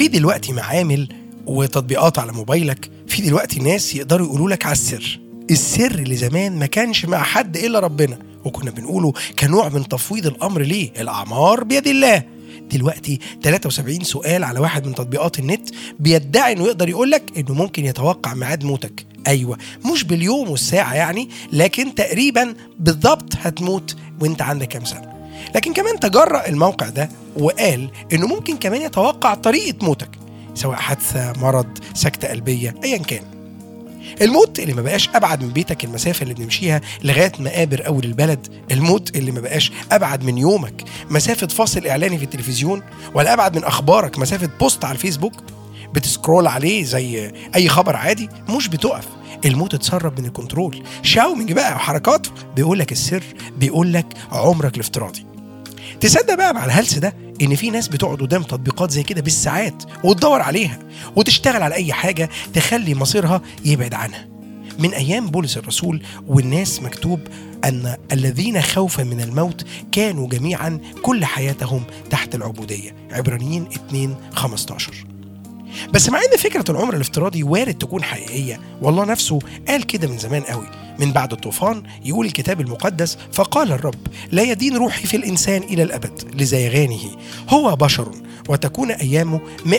في دلوقتي معامل وتطبيقات على موبايلك في دلوقتي ناس يقدروا يقولوا لك على السر السر اللي زمان ما كانش مع حد الا ربنا وكنا بنقوله كنوع من تفويض الامر ليه الاعمار بيد الله دلوقتي 73 سؤال على واحد من تطبيقات النت بيدعي انه يقدر يقول لك انه ممكن يتوقع ميعاد موتك ايوه مش باليوم والساعه يعني لكن تقريبا بالضبط هتموت وانت عندك كام سنه لكن كمان تجرأ الموقع ده وقال انه ممكن كمان يتوقع طريقه موتك سواء حادثه مرض سكته قلبيه ايا كان الموت اللي ما بقاش ابعد من بيتك المسافه اللي بنمشيها لغايه مقابر اول البلد الموت اللي ما بقاش ابعد من يومك مسافه فاصل اعلاني في التلفزيون ولا ابعد من اخبارك مسافه بوست على الفيسبوك بتسكرول عليه زي اي خبر عادي مش بتقف الموت اتسرب من الكنترول شاومينج بقى وحركاته بيقول لك السر بيقول لك عمرك الافتراضي تصدق بقى مع الهلس ده ان في ناس بتقعد قدام تطبيقات زي كده بالساعات وتدور عليها وتشتغل على اي حاجه تخلي مصيرها يبعد عنها من ايام بولس الرسول والناس مكتوب ان الذين خوفا من الموت كانوا جميعا كل حياتهم تحت العبوديه عبرانيين 2 15 بس مع ان فكره العمر الافتراضي وارد تكون حقيقيه والله نفسه قال كده من زمان قوي من بعد الطوفان يقول الكتاب المقدس فقال الرب لا يدين روحي في الانسان الى الابد لزيغانه هو بشر وتكون ايامه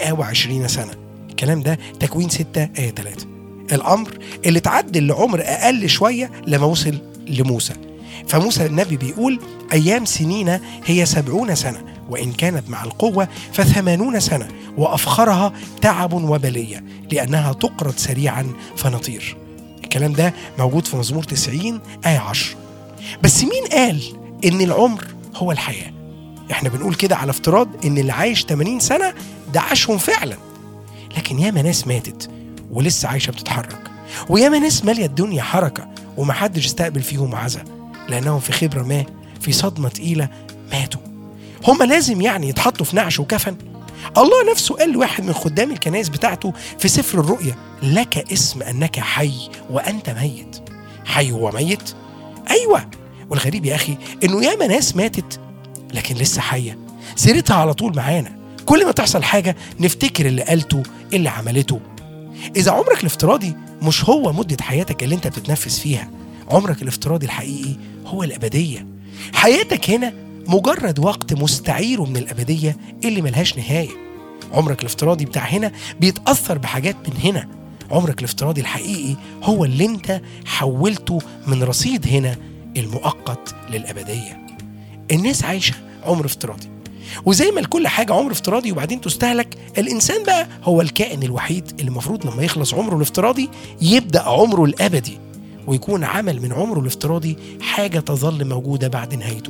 120 سنه الكلام ده تكوين 6 ايه 3 الامر اللي تعدل لعمر اقل شويه لما وصل لموسى فموسى النبي بيقول أيام سنين هي سبعون سنة وإن كانت مع القوة فثمانون سنة وأفخرها تعب وبلية لأنها تقرض سريعا فنطير الكلام ده موجود في مزمور 90 آية 10 بس مين قال إن العمر هو الحياة احنا بنقول كده على افتراض ان اللي عايش 80 سنة ده عاشهم فعلا لكن ياما ناس ماتت ولسه عايشة بتتحرك وياما ناس مالية الدنيا حركة ومحدش استقبل فيهم عزا لأنهم في خبرة ما في صدمة تقيلة ماتوا هم لازم يعني يتحطوا في نعش وكفن الله نفسه قال لواحد من خدام الكنائس بتاعته في سفر الرؤيا لك اسم أنك حي وأنت ميت حي وميت أيوة والغريب يا أخي إنه ياما ناس ماتت لكن لسه حية سيرتها على طول معانا كل ما تحصل حاجة نفتكر اللي قالته اللي عملته إذا عمرك الافتراضي مش هو مدة حياتك اللي أنت بتتنفس فيها عمرك الافتراضي الحقيقي هو الأبدية حياتك هنا مجرد وقت مستعير من الأبدية اللي ملهاش نهاية عمرك الافتراضي بتاع هنا بيتأثر بحاجات من هنا عمرك الافتراضي الحقيقي هو اللي انت حولته من رصيد هنا المؤقت للأبدية الناس عايشة عمر افتراضي وزي ما لكل حاجة عمر افتراضي وبعدين تستهلك الإنسان بقى هو الكائن الوحيد اللي المفروض لما يخلص عمره الافتراضي يبدأ عمره الأبدي ويكون عمل من عمره الافتراضي حاجة تظل موجودة بعد نهايته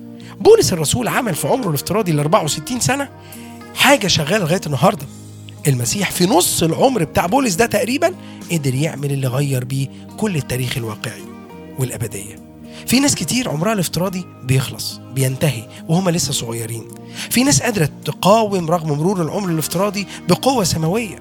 بولس الرسول عمل في عمره الافتراضي ال 64 سنة حاجة شغالة لغاية النهاردة المسيح في نص العمر بتاع بولس ده تقريبا قدر يعمل اللي غير بيه كل التاريخ الواقعي والأبدية في ناس كتير عمرها الافتراضي بيخلص بينتهي وهم لسه صغيرين في ناس قادرة تقاوم رغم مرور العمر الافتراضي بقوة سماوية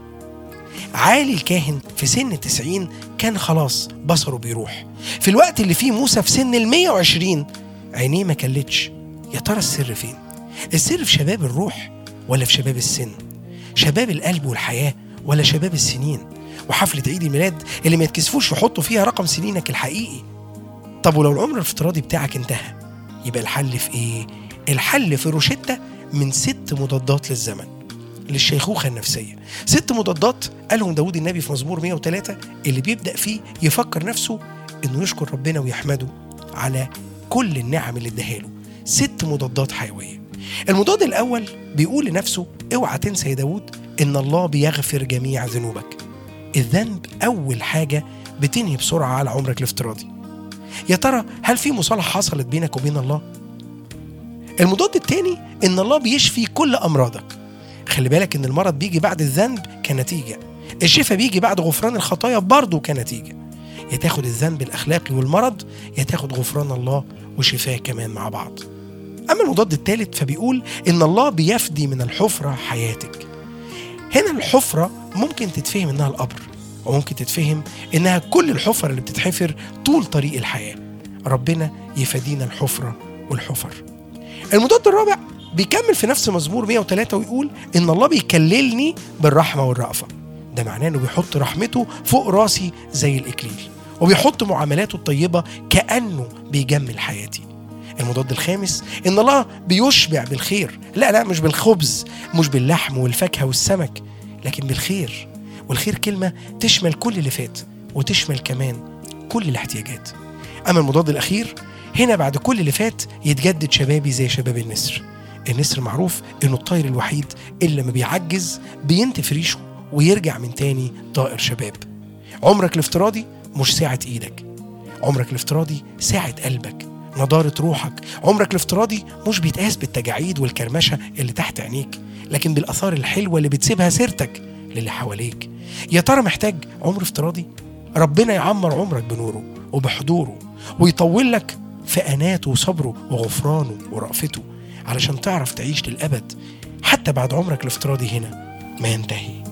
عالي الكاهن في سن 90 كان خلاص بصره بيروح في الوقت اللي فيه موسى في سن ال 120 عينيه ما كلتش يا ترى السر فين السر في شباب الروح ولا في شباب السن شباب القلب والحياة ولا شباب السنين وحفلة عيد الميلاد اللي ما يتكسفوش يحطوا فيها رقم سنينك الحقيقي طب ولو العمر الافتراضي بتاعك انتهى يبقى الحل في ايه الحل في روشتة من ست مضادات للزمن للشيخوخة النفسية ست مضادات قالهم داود النبي في مزمور 103 اللي بيبدأ فيه يفكر نفسه انه يشكر ربنا ويحمده على كل النعم اللي اداها له ست مضادات حيوية المضاد الأول بيقول لنفسه اوعى تنسى يا داود إن الله بيغفر جميع ذنوبك الذنب أول حاجة بتنهي بسرعة على عمرك الافتراضي يا ترى هل في مصالحة حصلت بينك وبين الله؟ المضاد التاني إن الله بيشفي كل أمراضك خلي بالك إن المرض بيجي بعد الذنب كنتيجة الشفاء بيجي بعد غفران الخطايا برضه كنتيجة يا تاخد الذنب الأخلاقي والمرض يا تاخد غفران الله وشفاه كمان مع بعض أما المضاد الثالث فبيقول إن الله بيفدي من الحفرة حياتك هنا الحفرة ممكن تتفهم إنها القبر وممكن تتفهم إنها كل الحفر اللي بتتحفر طول طريق الحياة ربنا يفدينا الحفرة والحفر المضاد الرابع بيكمل في نفس مزمور 103 ويقول إن الله بيكللني بالرحمة والرأفة ده معناه إنه بيحط رحمته فوق راسي زي الإكليل وبيحط معاملاته الطيبة كأنه بيجمل حياتي المضاد الخامس ان الله بيشبع بالخير لا لا مش بالخبز مش باللحم والفاكهه والسمك لكن بالخير والخير كلمه تشمل كل اللي فات وتشمل كمان كل الاحتياجات اما المضاد الاخير هنا بعد كل اللي فات يتجدد شبابي زي شباب النسر النسر معروف انه الطير الوحيد اللي لما بيعجز بينتف ريشه ويرجع من تاني طائر شباب عمرك الافتراضي مش ساعة ايدك عمرك الافتراضي ساعة قلبك نضارة روحك عمرك الافتراضي مش بيتقاس بالتجاعيد والكرمشة اللي تحت عينيك لكن بالآثار الحلوة اللي بتسيبها سيرتك للي حواليك يا ترى محتاج عمر افتراضي ربنا يعمر عمرك بنوره وبحضوره ويطول لك في أناته وصبره وغفرانه ورأفته علشان تعرف تعيش للأبد حتى بعد عمرك الافتراضي هنا ما ينتهي